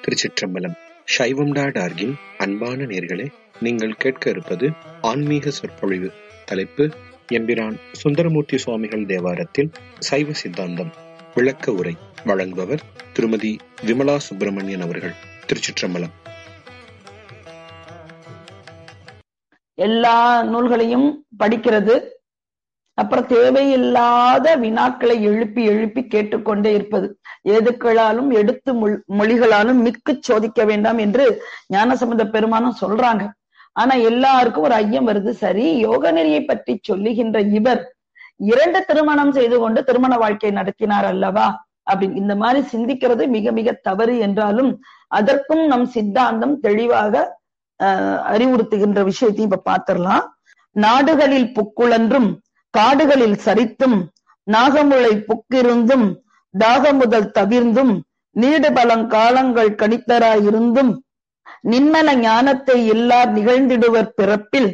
திருச்சிற்றம்பலம் சைவம் டாட் ஆர்கின் அன்பான நேர்களே நீங்கள் கேட்க இருப்பது ஆன்மீக சொற்பொழிவு தலைப்பு எம்பிரான் சுந்தரமூர்த்தி சுவாமிகள் தேவாரத்தில் சைவ சித்தாந்தம் விளக்க உரை வழங்குபவர் திருமதி விமலா சுப்பிரமணியன் அவர்கள் திருச்சிற்றம்பலம் எல்லா நூல்களையும் படிக்கிறது அப்புறம் தேவையில்லாத வினாக்களை எழுப்பி எழுப்பி கேட்டுக்கொண்டே இருப்பது எதுக்களாலும் எடுத்து மொழி- மொழிகளாலும் மிக்கு சோதிக்க வேண்டாம் என்று ஞானசம்பந்த பெருமானும் சொல்றாங்க ஆனா எல்லாருக்கும் ஒரு ஐயம் வருது சரி யோக நெறியை பற்றி சொல்லுகின்ற இவர் இரண்டு திருமணம் செய்து கொண்டு திருமண வாழ்க்கை நடத்தினார் அல்லவா அப்படின்னு இந்த மாதிரி சிந்திக்கிறது மிக மிக தவறு என்றாலும் அதற்கும் நம் சித்தாந்தம் தெளிவாக ஆஹ், அறிவுறுத்துகின்ற விஷயத்தையும் இப்ப பார்த்திடலாம் நாடுகளில் புக்குழன்றும் காடுகளில் சரித்தும் நாகமுளை புக்கிருந்தும் தாகமுதல் தவிர்ந்தும் நீடு பழங்காலங்கள் கணித்தராயிருந்தும் நின்மல ஞானத்தை இல்லார் நிகழ்ந்திடுவர் பிறப்பில்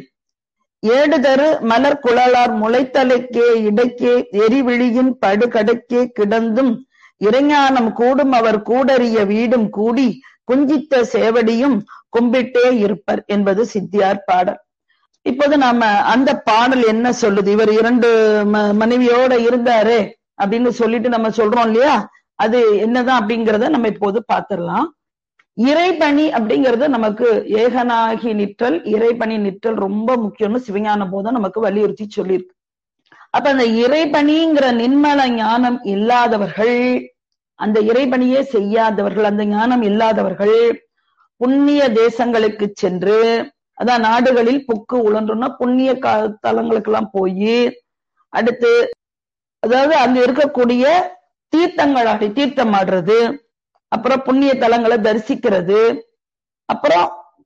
ஏடுதரு மலர் குழலார் முளைத்தலைக்கே இடைக்கே எரிவிழியின் படுகடைக்கே கிடந்தும் இறைஞானம் கூடும் அவர் கூடறிய வீடும் கூடி குஞ்சித்த சேவடியும் கும்பிட்டே இருப்பர் என்பது சித்தியார் பாடல் இப்போது நாம அந்த பாடல் என்ன சொல்லுது இவர் இரண்டு ம- மனைவியோட இருந்தாரு அப்படின்னு சொல்லிட்டு நம்ம சொல்றோம் இல்லையா அது என்னதான் அப்படிங்கறத நம்ம இப்போது பார்த்திடலாம் இறைபணி அப்படிங்கிறது நமக்கு ஏகனாகி நிற்றல் இறைபணி நிற்றல் ரொம்ப முக்கியம்னு சிவஞான போதம் நமக்கு வலியுறுத்தி சொல்லியிருக்கு அப்ப அந்த இறைபணிங்கிற நின்மல ஞானம் இல்லாதவர்கள் அந்த இறைபணியே செய்யாதவர்கள் அந்த ஞானம் இல்லாதவர்கள் புண்ணிய தேசங்களுக்கு சென்று அதான் நாடுகளில் புக்கு உழன்றோம்னா புண்ணிய கா- தலங்களுக்கு எல்லாம் போய் அடுத்து அதாவது அங்க இருக்கக்கூடிய தீர்த்தங்களாடி தீர்த்தம் ஆடுறது அப்புறம் புண்ணிய தலங்களை தரிசிக்கிறது அப்புறம்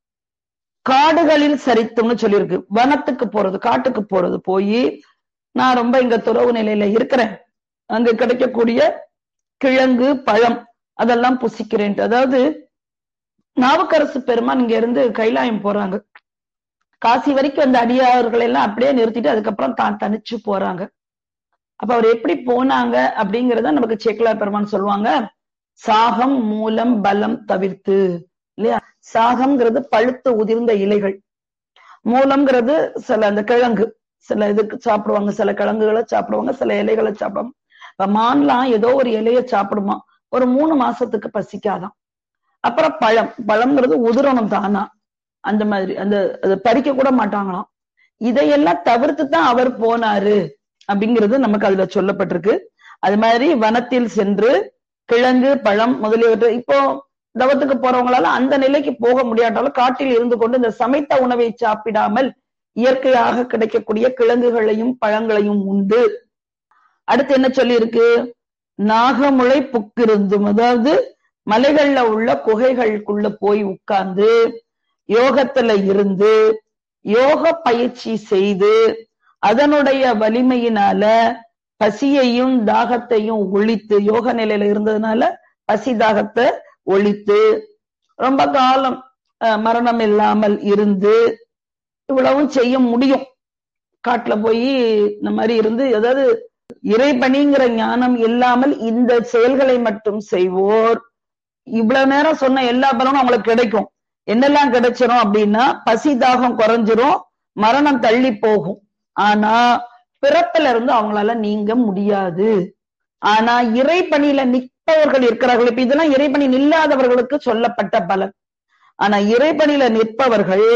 காடுகளில் சரித்தும்னு சொல்லியிருக்கு வனத்துக்கு போறது காட்டுக்கு போறது போய் நான் ரொம்ப இங்க துறவு நிலையில இருக்கிறேன் அங்க கிடைக்கக்கூடிய கிழங்கு பழம் அதெல்லாம் புசிக்கிறேன் அதாவது நாவுக்கரசு பெருமான் இங்க இருந்து கைலாயம் போறாங்க காசி வரைக்கும் அந்த அடியார்கள் எல்லாம் அப்படியே நிறுத்திட்டு அதுக்கப்புறம் தான் தனிச்சு போறாங்க அப்ப அவர் எப்படி போனாங்க அப்படிங்கறத நமக்கு சேக்கலார் பெருமான் சொல்லுவாங்க சாகம் மூலம் பலம் தவிர்த்து இல்லையா சாகம்ங்கிறது பழுத்து உதிர்ந்த இலைகள் மூலம்ங்கிறது சில அந்த கிழங்கு சில இதுக்கு சாப்பிடுவாங்க சில கிழங்குகளை சாப்பிடுவாங்க சில இலைகளை சாப்பிடுவாங்க இப்ப மான்லாம் ஏதோ ஒரு இலைய சாப்பிடுமா ஒரு மூணு மாசத்துக்கு பசிக்காதான் அப்புறம் பழம் பழம்ங்கிறது உதிரணும் தானா அந்த மாதிரி அந்த அதை பறிக்க கூட மாட்டாங்களாம் இதையெல்லாம் தவிர்த்து தான் அவர் போனாரு அப்படிங்கிறது நமக்கு அதுல சொல்லப்பட்டிருக்கு அது மாதிரி வனத்தில் சென்று கிழங்கு பழம் முதலியவற்றை இப்போ தவத்துக்கு போறவங்களால அந்த நிலைக்கு போக முடியாட்டாலும் காட்டில் இருந்து கொண்டு இந்த சமைத்த உணவை சாப்பிடாமல் இயற்கையாக கிடைக்கக்கூடிய கிழங்குகளையும் பழங்களையும் உண்டு அடுத்து என்ன சொல்லியிருக்கு நாகமுளை புக்கிருந்தும் அதாவது மலைகள்ல உள்ள குகைகளுக்குள்ள போய் உட்கார்ந்து யோகத்துல இருந்து யோக பயிற்சி செய்து அதனுடைய வலிமையினால பசியையும் தாகத்தையும் ஒழித்து யோக நிலையில இருந்ததுனால பசி தாகத்தை ஒழித்து ரொம்ப காலம் அஹ், மரணம் இல்லாமல் இருந்து இவ்வளவும் செய்ய முடியும் காட்டுல போய் இந்த மாதிரி இருந்து அதாவது இறைபணிங்கிற ஞானம் இல்லாமல் இந்த செயல்களை மட்டும் செய்வோர் இவ்வளவு நேரம் சொன்ன எல்லா பலனும் அவங்களுக்கு கிடைக்கும் என்னெல்லாம் கிடைச்சிரும் அப்படின்னா பசி தாகம் குறைஞ்சிரும் மரணம் தள்ளி போகும் ஆனா பிறப்புல இருந்து அவங்களால நீங்க முடியாது ஆனா இறைப்பணியில நிற்பவர்கள் இருக்கிறார்கள் இப்ப இதெல்லாம் இறைப்பணி நில்லாதவர்களுக்கு சொல்லப்பட்ட பலன் ஆனா இறைப்பணியில நிற்பவர்கள்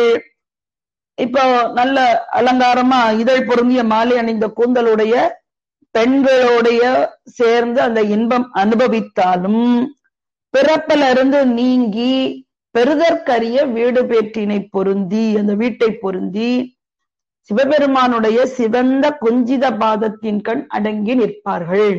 இப்போ நல்ல அலங்காரமா இதழ் பொருந்திய மாலை அணிந்த கூந்தலுடைய பெண்களுடைய சேர்ந்து அந்த இன்பம் அனுபவித்தாலும் பிறப்பில இருந்து நீங்கி பெறுதற்கரிய வீடு பேற்றினை பொருந்தி அந்த வீட்டை பொருந்தி சிவபெருமானுடைய சிவந்த குஞ்சித பாதத்தின் கண் அடங்கி நிற்பார்கள்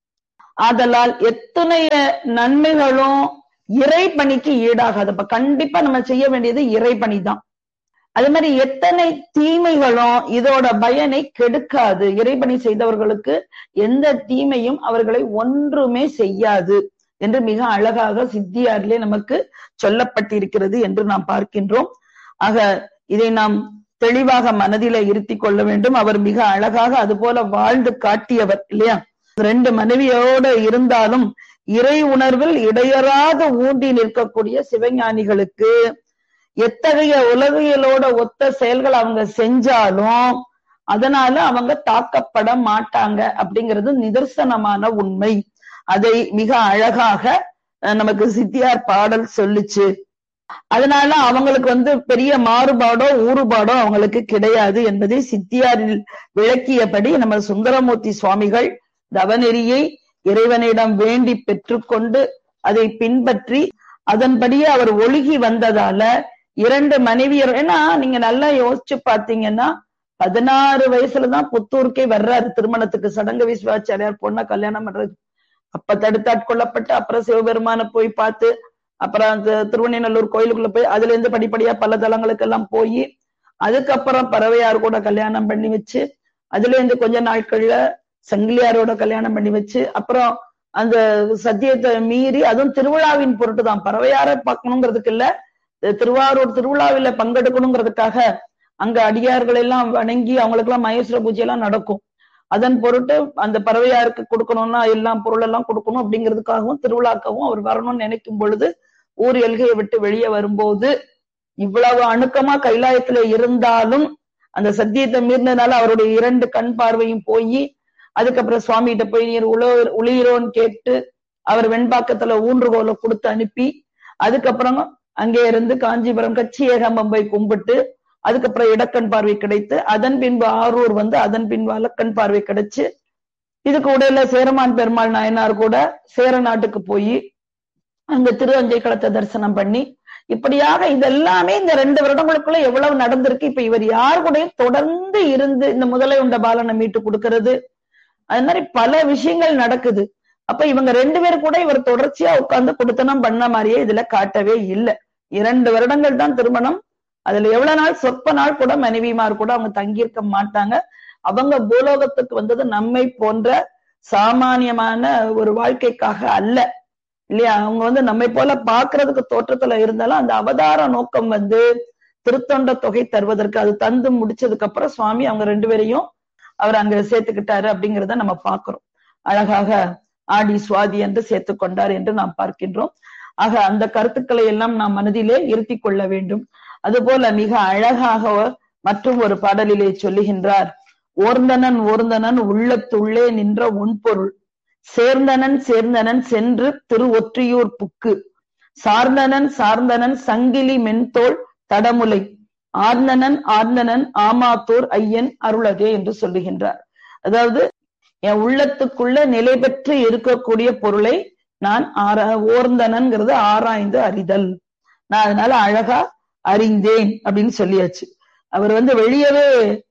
ஆதலால் எத்தனைய நன்மைகளும் இறைப்பணிக்கு ஈடாகாது அப்ப கண்டிப்பா நம்ம செய்ய வேண்டியது இறைப்பணி தான் அதே மாதிரி எத்தனை தீமைகளும் இதோட பயனை கெடுக்காது இறைப்பணி செய்தவர்களுக்கு எந்த தீமையும் அவர்களை ஒன்றுமே செய்யாது என்று மிக அழகாக சித்தியாரிலே நமக்கு சொல்லப்பட்டிருக்கிறது என்று நாம் பார்க்கின்றோம் ஆக இதை நாம் தெளிவாக மனதில இருத்தி கொள்ள வேண்டும் அவர் மிக அழகாக அது போல வாழ்ந்து காட்டியவர் இல்லையா ரெண்டு மனைவியோட இருந்தாலும் இறை உணர்வில் இடையறாத ஊன்றி நிற்கக்கூடிய சிவஞானிகளுக்கு எத்தகைய உலகியலோட ஒத்த செயல்கள் அவங்க செஞ்சாலும் அதனால அவங்க தாக்கப்பட மாட்டாங்க அப்படிங்கிறது நிதர்சனமான உண்மை அதை மிக அழகாக நமக்கு சித்தியார் பாடல் சொல்லுச்சு அதனால அவங்களுக்கு வந்து பெரிய மாறுபாடோ ஊறுபாடோ அவங்களுக்கு கிடையாது என்பதை சித்தியாரில் விளக்கியபடி நம்ம சுந்தரமூர்த்தி சுவாமிகள் தவநெறியை இறைவனிடம் வேண்டி பெற்றுக்கொண்டு அதை பின்பற்றி அதன்படியே அவர் ஒழுகி வந்ததால இரண்டு மனைவியர் ஏன்னா நீங்க நல்லா யோசிச்சு பாத்தீங்கன்னா பதினாறு வயசுலதான் புத்தூருக்கே வர்றாரு திருமணத்துக்கு சடங்கு விஸ்வாச்சாரியார் பொண்ண கல்யாணம் பண்றது அப்ப தடுத்தாட்கொள்ளப்பட்டு அப்புறம் சிவபெருமான போய் பார்த்து அப்புறம் அந்த திருவண்ணநல்லூர் கோயிலுக்குள்ள போய் அதுல இருந்து படிப்படியா பல தலங்களுக்கு எல்லாம் போய் அதுக்கப்புறம் பறவையார் கூட கல்யாணம் பண்ணி வச்சு அதுல இருந்து கொஞ்ச நாட்கள்ல சங்கிலியாரோட கல்யாணம் பண்ணி வச்சு அப்புறம் அந்த சத்தியத்தை மீறி அதுவும் திருவிழாவின் பொருட்டு தான் பறவையார பார்க்கணுங்கிறதுக்கு இல்ல திருவாரூர் திருவிழாவில பங்கெடுக்கணுங்கிறதுக்காக அங்க அடியார்கள் எல்லாம் வணங்கி அவங்களுக்கு எல்லாம் மகேஸ்வர பூஜை எல்லாம் நடக்கும் அதன் பொருட்டு அந்த பறவையாருக்கு கொடுக்கணும்னா எல்லாம் பொருள் எல்லாம் கொடுக்கணும் அப்படிங்கிறதுக்காகவும் திருவிழாக்காகவும் அவர் வரணும்னு நினைக்கும் பொழுது ஊர் எல்கையை விட்டு வெளியே வரும்போது இவ்வளவு அணுக்கமா கைலாயத்துல இருந்தாலும் அந்த சத்தியத்தை மீறினதுனால அவருடைய இரண்டு கண் பார்வையும் போய் அதுக்கப்புறம் சுவாமிகிட்ட போய் நீர் உழ உளியிரோன்னு கேட்டு அவர் வெண்பாக்கத்துல ஊன்றுகோலை கொடுத்து அனுப்பி அதுக்கப்புறம் அங்கே இருந்து காஞ்சிபுரம் கச்சி ஏகாம்பம் போய் கும்பிட்டு அதுக்கப்புறம் இடக்கண் பார்வை கிடைத்து அதன் பின்பு ஆரூர் வந்து அதன் பின்பு வலக்கண் பார்வை கிடைச்சு இதுக்கு உடையில சேரமான் பெருமாள் நாயனார் கூட சேர நாட்டுக்கு போய் அங்க திரு அஞ்சை களத்தை தரிசனம் பண்ணி இப்படியாக இதெல்லாமே இந்த ரெண்டு வருடங்களுக்குள்ள எவ்வளவு நடந்திருக்கு இப்ப இவர் யார் கூடயும் தொடர்ந்து இருந்து இந்த முதலை உண்ட பாலனை மீட்டு கொடுக்கறது அது மாதிரி பல விஷயங்கள் நடக்குது அப்ப இவங்க ரெண்டு பேரும் கூட இவர் தொடர்ச்சியா உட்கார்ந்து கொடுத்தனம் பண்ண மாதிரியே இதுல காட்டவே இல்லை இரண்டு வருடங்கள் தான் திருமணம் அதுல எவ்வளவு நாள் சொற்ப நாள் கூட மனைவிமார் கூட அவங்க தங்கியிருக்க மாட்டாங்க அவங்க பூலோகத்துக்கு வந்தது நம்மை போன்ற சாமானியமான ஒரு வாழ்க்கைக்காக அல்ல இல்லையா அவங்க வந்து நம்மை போல பாக்குறதுக்கு தோற்றத்துல இருந்தாலும் அந்த அவதார நோக்கம் வந்து திருத்தொண்ட தொகை தருவதற்கு அது தந்து முடிச்சதுக்கு அப்புறம் சுவாமி அவங்க ரெண்டு பேரையும் அவர் அங்க சேர்த்துக்கிட்டாரு அப்படிங்கிறத நம்ம பாக்குறோம் அழகாக ஆடி சுவாதி என்று சேர்த்து கொண்டார் என்று நாம் பார்க்கின்றோம் ஆக அந்த கருத்துக்களை எல்லாம் நாம் மனதிலே இருத்தி கொள்ள வேண்டும் அதுபோல மிக அழகாக மற்றும் ஒரு பாடலிலே சொல்லுகின்றார் ஓர்ந்தனன் ஓர்ந்தனன் உள்ளத்துள்ளே நின்ற உன்பொருள் சேர்ந்தனன் சேர்ந்தனன் சென்று திரு ஒற்றியூர் புக்கு சார்ந்தனன் சார்ந்தனன் சங்கிலி மென்தோள் தடமுலை ஆர்ந்தனன் ஆர்ந்தனன் ஆமாத்தூர் ஐயன் அருளதே என்று சொல்லுகின்றார் அதாவது என் உள்ளத்துக்குள்ள நிலை பெற்று இருக்கக்கூடிய பொருளை நான் ஆரா ஓர்ந்தனன்கிறது ஆராய்ந்து அறிதல் நான் அதனால அழகா அறிந்தேன் அப்படின்னு சொல்லியாச்சு அவர் வந்து வெளியவே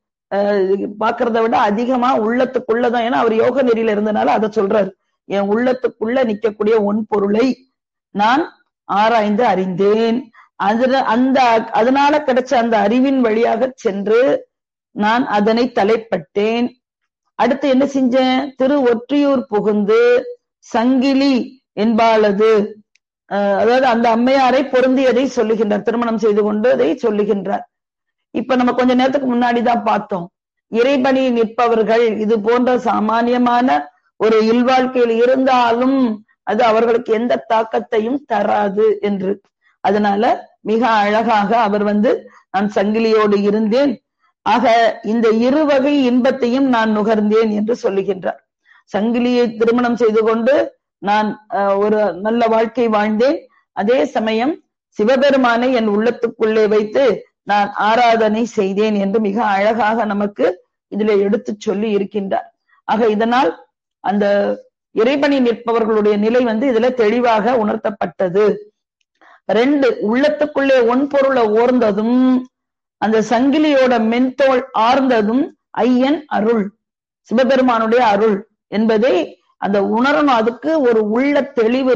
பாக்குறத விட அதிகமா உள்ளத்துக்குள்ளதான் ஏன்னா அவர் யோக நெறியில இருந்தனால அதை சொல்றாரு என் உள்ளத்துக்குள்ள நிக்கக்கூடிய ஒன் பொருளை நான் ஆராய்ந்து அறிந்தேன் அதுல அந்த அதனால கிடைச்ச அந்த அறிவின் வழியாக சென்று நான் அதனை தலைப்பட்டேன் அடுத்து என்ன செஞ்சேன் திரு ஒற்றியூர் புகுந்து சங்கிலி என்பாளது அதாவது அந்த அம்மையாரை பொருந்தியதை சொல்லுகின்றார் திருமணம் செய்து கொண்டு அதை சொல்லுகின்றார் இப்ப நம்ம கொஞ்ச நேரத்துக்கு முன்னாடிதான் பார்த்தோம் இறைபணி நிற்பவர்கள் இது போன்ற சாமானியமான ஒரு இல்வாழ்க்கையில் இருந்தாலும் அது அவர்களுக்கு எந்த தாக்கத்தையும் தராது என்று அதனால மிக அழகாக அவர் வந்து நான் சங்கிலியோடு இருந்தேன் ஆக இந்த இரு வகை இன்பத்தையும் நான் நுகர்ந்தேன் என்று சொல்லுகின்றார் சங்கிலியை திருமணம் செய்து கொண்டு நான் ஒரு நல்ல வாழ்க்கை வாழ்ந்தேன் அதே சமயம் சிவபெருமானை என் உள்ளத்துக்குள்ளே வைத்து நான் ஆராதனை செய்தேன் என்று மிக அழகாக நமக்கு இதுல எடுத்து சொல்லி இருக்கின்றார் ஆக இதனால் அந்த இறைபணி நிற்பவர்களுடைய நிலை வந்து இதுல தெளிவாக உணர்த்தப்பட்டது ரெண்டு உள்ளத்துக்குள்ளே ஒன் பொருளை ஓர்ந்ததும் அந்த சங்கிலியோட மென்தோல் ஆர்ந்ததும் ஐயன் அருள் சிவபெருமானுடைய அருள் என்பதை அந்த உணரணும் அதுக்கு ஒரு உள்ள தெளிவு